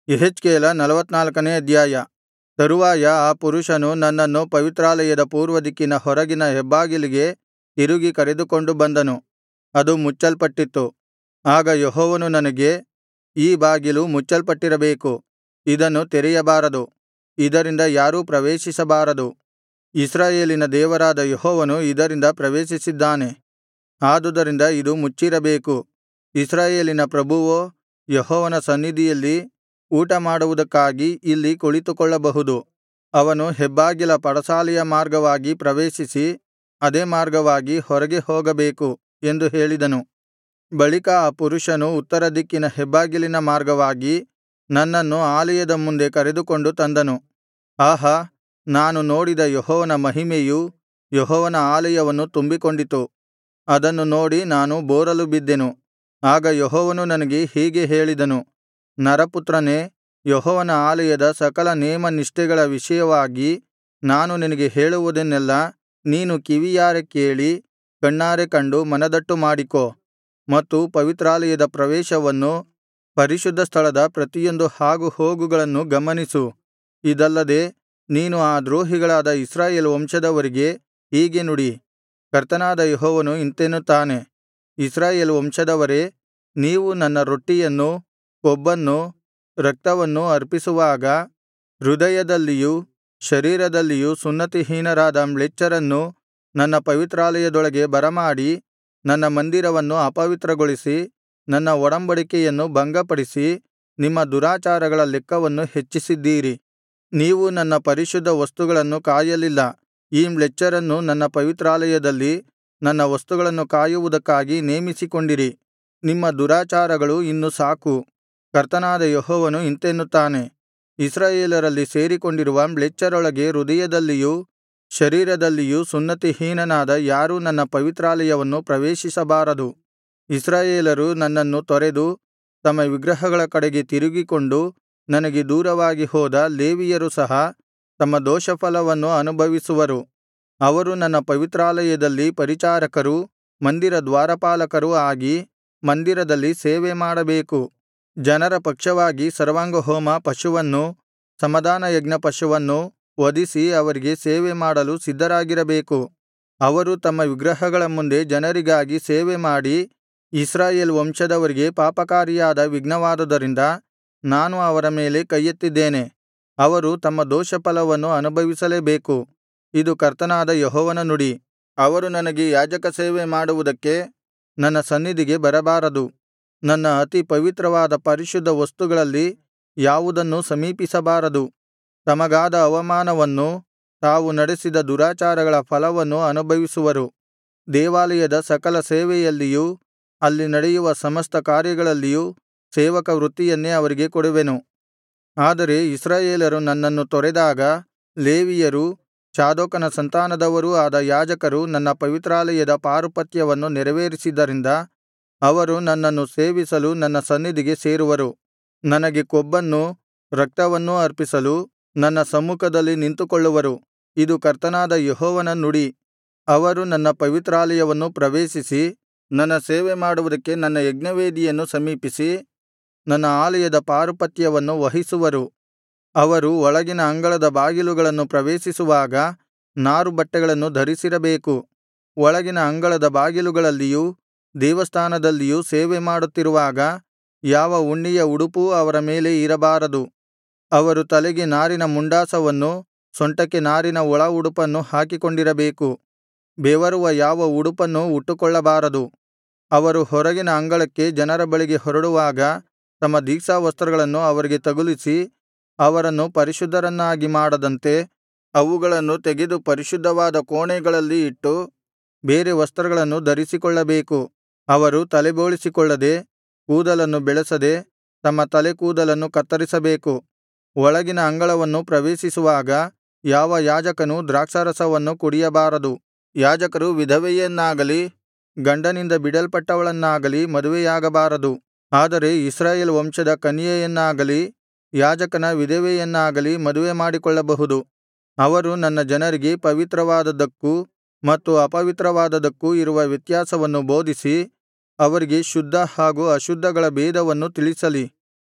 ಯೆಹೆಜ್ಕೇಲ ನಲವತ್ತನಾಲ್ಕನೇ ಅಧ್ಯಾಯ ತರುವಾಯ ಆ ಪುರುಷನು ನನ್ನನ್ನು ಪವಿತ್ರಾಲಯದ ಪೂರ್ವದಿಕ್ಕಿನ ಹೊರಗಿನ ಹೆಬ್ಬಾಗಿಲಿಗೆ ತಿರುಗಿ ಕರೆದುಕೊಂಡು ಬಂದನು ಅದು ಮುಚ್ಚಲ್ಪಟ್ಟಿತ್ತು ಆಗ ಯೆಹೋವನು ನನಗೆ ಈ ಬಾಗಿಲು ಮುಚ್ಚಲ್ಪಟ್ಟಿರಬೇಕು ಇದನ್ನು ತೆರೆಯಬಾರದು ಇದರಿಂದ ಯಾರೂ ಪ್ರವೇಶಿಸಬಾರದು ಇಸ್ರಾಯೇಲಿನ ದೇವರಾದ ಯೆಹೋವನು ಇದರಿಂದ ಪ್ರವೇಶಿಸಿದ್ದಾನೆ ಆದುದರಿಂದ ಇದು ಮುಚ್ಚಿರಬೇಕು ಇಸ್ರಾಯೇಲಿನ ಪ್ರಭುವೋ ಯೆಹೋವನ ಸನ್ನಿಧಿಯಲ್ಲಿ ಊಟಮಾಡುವುದಕ್ಕಾಗಿ ಇಲ್ಲಿ ಕುಳಿತುಕೊಳ್ಳಬಹುದು ಅವನು ಹೆಬ್ಬಾಗಿಲ ಪಡಸಾಲೆಯ ಮಾರ್ಗವಾಗಿ ಪ್ರವೇಶಿಸಿ ಅದೇ ಮಾರ್ಗವಾಗಿ ಹೊರಗೆ ಹೋಗಬೇಕು ಎಂದು ಹೇಳಿದನು ಬಳಿಕ ಆ ಪುರುಷನು ಉತ್ತರ ದಿಕ್ಕಿನ ಹೆಬ್ಬಾಗಿಲಿನ ಮಾರ್ಗವಾಗಿ ನನ್ನನ್ನು ಆಲಯದ ಮುಂದೆ ಕರೆದುಕೊಂಡು ತಂದನು ಆಹಾ ನಾನು ನೋಡಿದ ಯೆಹೋವನ ಮಹಿಮೆಯು ಯೆಹೋವನ ಆಲಯವನ್ನು ತುಂಬಿಕೊಂಡಿತು ಅದನ್ನು ನೋಡಿ ನಾನು ಬೋರಲು ಬಿದ್ದೆನು ಆಗ ಯೆಹೋವನು ನನಗೆ ಹೀಗೆ ಹೇಳಿದನು ನರಪುತ್ರನೇ ಯೆಹೋವನ ಆಲಯದ ಸಕಲ ನೇಮನಿಷ್ಠೆಗಳ ವಿಷಯವಾಗಿ ನಾನು ನಿನಗೆ ಹೇಳುವುದನ್ನೆಲ್ಲಾ ನೀನು ಕಿವಿಯಾರೆ ಕೇಳಿ ಕಣ್ಣಾರೆ ಕಂಡು ಮನದಟ್ಟು ಮಾಡಿಕೋ ಮತ್ತು ಪವಿತ್ರಾಲಯದ ಪ್ರವೇಶವನ್ನು ಪರಿಶುದ್ಧ ಸ್ಥಳದ ಪ್ರತಿಯೊಂದು ಹಾಗುಹೋಗುಗಳನ್ನು ಗಮನಿಸು ಇದಲ್ಲದೆ ನೀನು ಆ ದ್ರೋಹಿಗಳಾದ ಇಸ್ರಾಯೇಲ್ ವಂಶದವರಿಗೆ ಹೀಗೆ ನುಡಿ ಕರ್ತನಾದ ಯೆಹೋವನು ಇಂತೆನ್ನುತ್ತಾನೆ ಇಸ್ರಾಯೇಲ್ ವಂಶದವರೇ ನೀವು ನನ್ನ ರೊಟ್ಟಿಯನ್ನೂ ಕೊಬ್ಬನ್ನೂ ರಕ್ತವನ್ನೂ ಅರ್ಪಿಸುವಾಗ ಹೃದಯದಲ್ಲಿಯೂ ಶರೀರದಲ್ಲಿಯೂ ಸುನ್ನತಿಹೀನರಾದ ಮ್ಲೇಚ್ಛರನ್ನು ನನ್ನ ಪವಿತ್ರಾಲಯದೊಳಗೆ ಬರಮಾಡಿ ನನ್ನ ಮಂದಿರವನ್ನು ಅಪವಿತ್ರಗೊಳಿಸಿ ನನ್ನ ಒಡಂಬಡಿಕೆಯನ್ನು ಭಂಗಪಡಿಸಿ ನಿಮ್ಮ ದುರಾಚಾರಗಳ ಲೆಕ್ಕವನ್ನು ಹೆಚ್ಚಿಸಿದ್ದೀರಿ ನೀವು ನನ್ನ ಪರಿಶುದ್ಧ ವಸ್ತುಗಳನ್ನು ಕಾಯಲಿಲ್ಲ ಈ ಮ್ಲೇಚ್ಛರನ್ನು ನನ್ನ ಪವಿತ್ರಾಲಯದಲ್ಲಿ ನನ್ನ ವಸ್ತುಗಳನ್ನು ಕಾಯುವುದಕ್ಕಾಗಿ ನೇಮಿಸಿಕೊಂಡಿರಿ ನಿಮ್ಮ ದುರಾಚಾರಗಳು ಇನ್ನು ಸಾಕು ಕರ್ತನಾದ ಯೆಹೋವನು ಇಂತೆನ್ನುತ್ತಾನೆ ಇಸ್ರಾಯೇಲರಲ್ಲಿ ಸೇರಿಕೊಂಡಿರುವ ಮ್ಲೇಚ್ಛರೊಳಗೆ ಹೃದಯದಲ್ಲಿಯೂ ಶರೀರದಲ್ಲಿಯೂ ಸುನ್ನತಿಹೀನನಾದ ಯಾರೂ ನನ್ನ ಪವಿತ್ರಾಲಯವನ್ನು ಪ್ರವೇಶಿಸಬಾರದು ಇಸ್ರಾಯೇಲರು ನನ್ನನ್ನು ತೊರೆದು ತಮ್ಮ ವಿಗ್ರಹಗಳ ಕಡೆಗೆ ತಿರುಗಿಕೊಂಡು ನನಗೆ ದೂರವಾಗಿ ಹೋದ ಲೇವಿಯರು ಸಹ ತಮ್ಮ ದೋಷಫಲವನ್ನು ಅನುಭವಿಸುವರು ಅವರು ನನ್ನ ಪವಿತ್ರಾಲಯದಲ್ಲಿ ಪರಿಚಾರಕರೂ ಮಂದಿರ ದ್ವಾರಪಾಲಕರೂ ಆಗಿ ಮಂದಿರದಲ್ಲಿ ಸೇವೆಮಾಡಬೇಕು ಜನರ ಪಕ್ಷವಾಗಿ ಸರ್ವಾಂಗಹೋಮ ಪಶುವನ್ನೂ ಸಮಾಧಾನಯಜ್ಞ ಪಶುವನ್ನೂ ವಧಿಸಿ ಅವರಿಗೆ ಸೇವೆಮಾಡಲು ಸಿದ್ಧರಾಗಿರಬೇಕು ಅವರು ತಮ್ಮ ವಿಗ್ರಹಗಳ ಮುಂದೆ ಜನರಿಗಾಗಿ ಸೇವೆಮಾಡಿ ಇಸ್ರಾಯೇಲ್ ವಂಶದವರಿಗೆ ಪಾಪಕಾರಿಯಾದ ವಿಘ್ನವಾದುದರಿಂದ ನಾನು ಅವರ ಮೇಲೆ ಕೈಯೆತ್ತಿದ್ದೇನೆ ಅವರು ತಮ್ಮ ದೋಷಫಲವನ್ನು ಅನುಭವಿಸಲೇಬೇಕು ಇದು ಕರ್ತನಾದ ಯೆಹೋವನ ನುಡಿ ಅವರು ನನಗೆ ಯಾಜಕಸೇವೆ ಮಾಡುವುದಕ್ಕೆ ನನ್ನ ಸನ್ನಿಧಿಗೆ ಬರಬಾರದು ನನ್ನ ಅತಿ ಪವಿತ್ರವಾದ ಪರಿಶುದ್ಧ ವಸ್ತುಗಳಲ್ಲಿ ಯಾವುದನ್ನೂ ಸಮೀಪಿಸಬಾರದು ತಮಗಾದ ಅವಮಾನವನ್ನೂ ತಾವು ನಡೆಸಿದ ದುರಾಚಾರಗಳ ಫಲವನ್ನೂ ಅನುಭವಿಸುವರು ದೇವಾಲಯದ ಸಕಲ ಸೇವೆಯಲ್ಲಿಯೂ ಅಲ್ಲಿ ನಡೆಯುವ ಸಮಸ್ತ ಕಾರ್ಯಗಳಲ್ಲಿಯೂ ಸೇವಕ ವೃತ್ತಿಯನ್ನೇ ಅವರಿಗೆ ಕೊಡುವೆನು ಆದರೆ ಇಸ್ರಾಯೇಲರು ನನ್ನನ್ನು ತೊರೆದಾಗ ಲೇವಿಯರೂ ಚಾದೋಕನ ಸಂತಾನದವರೂ ಆದ ಯಾಜಕರು ನನ್ನ ಪವಿತ್ರಾಲಯದ ಪಾರುಪತ್ಯವನ್ನು ನೆರವೇರಿಸಿದ್ದರಿಂದ ಅವರು ನನ್ನನ್ನು ಸೇವಿಸಲು ನನ್ನ ಸನ್ನಿಧಿಗೆ ಸೇರುವರು ನನಗೆ ಕೊಬ್ಬನ್ನೂ ರಕ್ತವನ್ನೂ ಅರ್ಪಿಸಲು ನನ್ನ ಸಮ್ಮುಖದಲ್ಲಿ ನಿಂತುಕೊಳ್ಳುವರು ಇದು ಕರ್ತನಾದ ಯೆಹೋವನ ನುಡಿ ಅವರು ನನ್ನ ಪವಿತ್ರಾಲಯವನ್ನು ಪ್ರವೇಶಿಸಿ ನನ್ನ ಸೇವೆ ಮಾಡುವುದಕ್ಕೆ ನನ್ನ ಯಜ್ಞವೇದಿಯನ್ನು ಸಮೀಪಿಸಿ ನನ್ನ ಆಲಯದ ಪಾರುಪತ್ಯವನ್ನು ವಹಿಸುವರು ಅವರು ಒಳಗಿನ ಅಂಗಳದ ಬಾಗಿಲುಗಳನ್ನು ಪ್ರವೇಶಿಸುವಾಗ ನಾರುಬಟ್ಟೆಗಳನ್ನು ಧರಿಸಿರಬೇಕು ಒಳಗಿನ ಅಂಗಳದ ಬಾಗಿಲುಗಳಲ್ಲಿಯೂ ದೇವಸ್ಥಾನದಲ್ಲಿಯೂ ಸೇವೆಮಾಡುತ್ತಿರುವಾಗ ಯಾವ ಉಣ್ಣೆಯ ಉಡುಪೂ ಅವರ ಮೇಲೆ ಇರಬಾರದು ಅವರು ತಲೆಗೆ ನಾರಿನ ಮುಂಡಾಸವನ್ನೂ ಸೊಂಟಕ್ಕೆ ನಾರಿನ ಒಳ ಉಡುಪನ್ನು ಹಾಕಿಕೊಂಡಿರಬೇಕು ಬೆವರುವ ಯಾವ ಉಡುಪನ್ನೂ ಉಟ್ಟುಕೊಳ್ಳಬಾರದು ಅವರು ಹೊರಗಿನ ಅಂಗಳಕ್ಕೆ ಜನರ ಬಳಿಗೆ ಹೊರಡುವಾಗ ತಮ್ಮ ದೀಕ್ಷಾವಸ್ತ್ರಗಳನ್ನು ಅವರಿಗೆ ತಗುಲಿಸಿ ಅವರನ್ನು ಪರಿಶುದ್ಧರನ್ನಾಗಿ ಮಾಡದಂತೆ ಅವುಗಳನ್ನು ತೆಗೆದು ಪರಿಶುದ್ಧವಾದ ಕೋಣೆಗಳಲ್ಲಿ ಇಟ್ಟು ಬೇರೆ ವಸ್ತ್ರಗಳನ್ನು ಧರಿಸಿಕೊಳ್ಳಬೇಕು ಅವರು ತಲೆಬೋಳಿಸಿಕೊಳ್ಳದೆ ಕೂದಲನ್ನು ಬೆಳೆಸದೆ ತಮ್ಮ ತಲೆ ಕೂದಲನ್ನು ಕತ್ತರಿಸಬೇಕು ಒಳಗಿನ ಅಂಗಳವನ್ನು ಪ್ರವೇಶಿಸುವಾಗ ಯಾವ ಯಾಜಕನೂ ದ್ರಾಕ್ಷಾರಸವನ್ನು ಕುಡಿಯಬಾರದು ಯಾಜಕರು ವಿಧವೆಯನ್ನಾಗಲಿ ಗಂಡನಿಂದ ಬಿಡಲ್ಪಟ್ಟವಳನ್ನಾಗಲಿ ಮದುವೆಯಾಗಬಾರದು ಆದರೆ ಇಸ್ರಾಯೇಲ್ ವಂಶದ ಕನ್ಯೆಯನ್ನಾಗಲಿ ಯಾಜಕನ ವಿಧವೆಯನ್ನಾಗಲಿ ಮದುವೆ ಮಾಡಿಕೊಳ್ಳಬಹುದು ಅವರು ನನ್ನ ಜನರಿಗೆ ಪವಿತ್ರವಾದದ್ದಕ್ಕೂ ಮತ್ತು ಅಪವಿತ್ರವಾದದ್ದಕ್ಕೂ ಇರುವ ವ್ಯತ್ಯಾಸವನ್ನು ಬೋಧಿಸಿ ಅವರಿಗೆ ಶುದ್ಧ ಹಾಗೂ ಅಶುದ್ಧಗಳ ಭೇದವನ್ನು ತಿಳಿಸಲಿ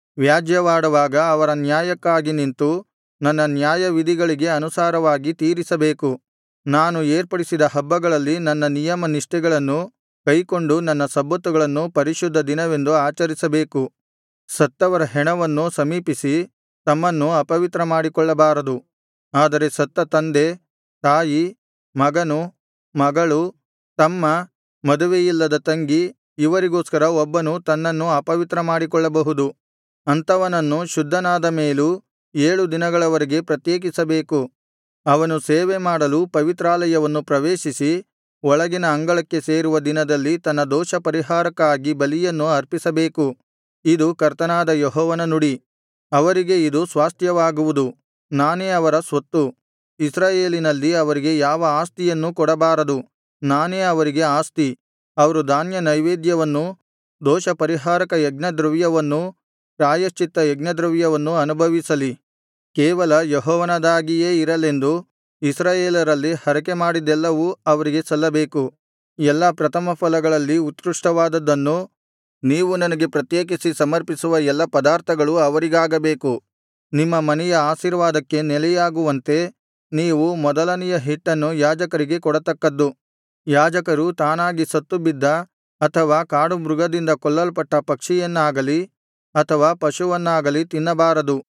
ವ್ಯಾಜ್ಯವಾಡುವಾಗ ಅವರ ನ್ಯಾಯಕ್ಕಾಗಿ ನಿಂತು ನನ್ನ ನ್ಯಾಯವಿಧಿಗಳಿಗೆ ಅನುಸಾರವಾಗಿ ತೀರಿಸಬೇಕು ನಾನು ಏರ್ಪಡಿಸಿದ ಹಬ್ಬಗಳಲ್ಲಿ ನನ್ನ ನಿಯಮ ನಿಷ್ಠೆಗಳನ್ನು ಕೈಕೊಂಡು ನನ್ನ ಸಬ್ಬತ್ತುಗಳನ್ನು ಪರಿಶುದ್ಧ ದಿನವೆಂದು ಆಚರಿಸಬೇಕು ಸತ್ತವರ ಹೆಣವನ್ನು ಸಮೀಪಿಸಿ ತಮ್ಮನ್ನು ಅಪವಿತ್ರ ಮಾಡಿಕೊಳ್ಳಬಾರದು ಆದರೆ ಸತ್ತ ತಂದೆ ತಾಯಿ ಮಗನು ಮಗಳು ತಮ್ಮ ಮದುವೆಯಿಲ್ಲದ ತಂಗಿ ಇವರಿಗೋಸ್ಕರ ಒಬ್ಬನು ತನ್ನನ್ನು ಅಪವಿತ್ರ ಮಾಡಿಕೊಳ್ಳಬಹುದು ಅಂಥವನನ್ನು ಶುದ್ಧನಾದ ಮೇಲೂ ಏಳು ದಿನಗಳವರೆಗೆ ಪ್ರತ್ಯೇಕಿಸಬೇಕು ಅವನು ಸೇವೆ ಮಾಡಲು ಪವಿತ್ರಾಲಯವನ್ನು ಪ್ರವೇಶಿಸಿ ಒಳಗಿನ ಅಂಗಳಕ್ಕೆ ಸೇರುವ ದಿನದಲ್ಲಿ ತನ್ನ ದೋಷಪರಿಹಾರಕ್ಕಾಗಿ ಬಲಿಯನ್ನು ಅರ್ಪಿಸಬೇಕು ಇದು ಕರ್ತನಾದ ಯೆಹೋವನ ನುಡಿ ಅವರಿಗೆ ಇದು ಸ್ವಾಸ್ತ್ಯವಾಗುವುದು ನಾನೇ ಅವರ ಸ್ವತ್ತು ಇಸ್ರಾಯೇಲಿನಲ್ಲಿ ಅವರಿಗೆ ಯಾವ ಆಸ್ತಿಯನ್ನೂ ಕೊಡಬಾರದು ನಾನೇ ಅವರಿಗೆ ಆಸ್ತಿ ಅವರು ಧಾನ್ಯನೈವೇದ್ಯವನ್ನೂ ದೋಷಪರಿಹಾರಕ ಯಜ್ಞದ್ರವ್ಯವನ್ನೂ ಪ್ರಾಯಶ್ಚಿತ್ತ ಯಜ್ಞದ್ರವ್ಯವನ್ನೂ ಅನುಭವಿಸಲಿ ಕೇವಲ ಯೆಹೋವನದಾಗಿಯೇ ಇರಲೆಂದು ಇಸ್ರಾಯೇಲರಲ್ಲಿ ಹರಕೆಮಾಡಿದ್ದೆಲ್ಲವೂ ಅವರಿಗೆ ಸಲ್ಲಬೇಕು ಎಲ್ಲಾ ಪ್ರಥಮಫಲಗಳಲ್ಲಿ ಉತ್ಕೃಷ್ಟವಾದದ್ದನ್ನು ನೀವು ನನಗೆ ಪ್ರತ್ಯೇಕಿಸಿ ಸಮರ್ಪಿಸುವ ಎಲ್ಲಾ ಪದಾರ್ಥಗಳು ಅವರಿಗಾಗಬೇಕು ನಿಮ್ಮ ಮನೆಯ ಆಶೀರ್ವಾದಕ್ಕೆ ನೆಲೆಯಾಗುವಂತೆ ನೀವು ಮೊದಲನೆಯ ಹಿಟ್ಟನ್ನು ಯಾಜಕರಿಗೆ ಕೊಡತಕ್ಕದ್ದು ಯಾಜಕರು ತಾನಾಗಿ ಸತ್ತುಬಿದ್ದ ಅಥವಾ ಕಾಡುಮೃಗದಿಂದ ಕೊಲ್ಲಲ್ಪಟ್ಟ ಪಕ್ಷಿಯನ್ನಾಗಲಿ ಅಥವಾ ಪಶುವನ್ನಾಗಲಿ ತಿನ್ನಬಾರದು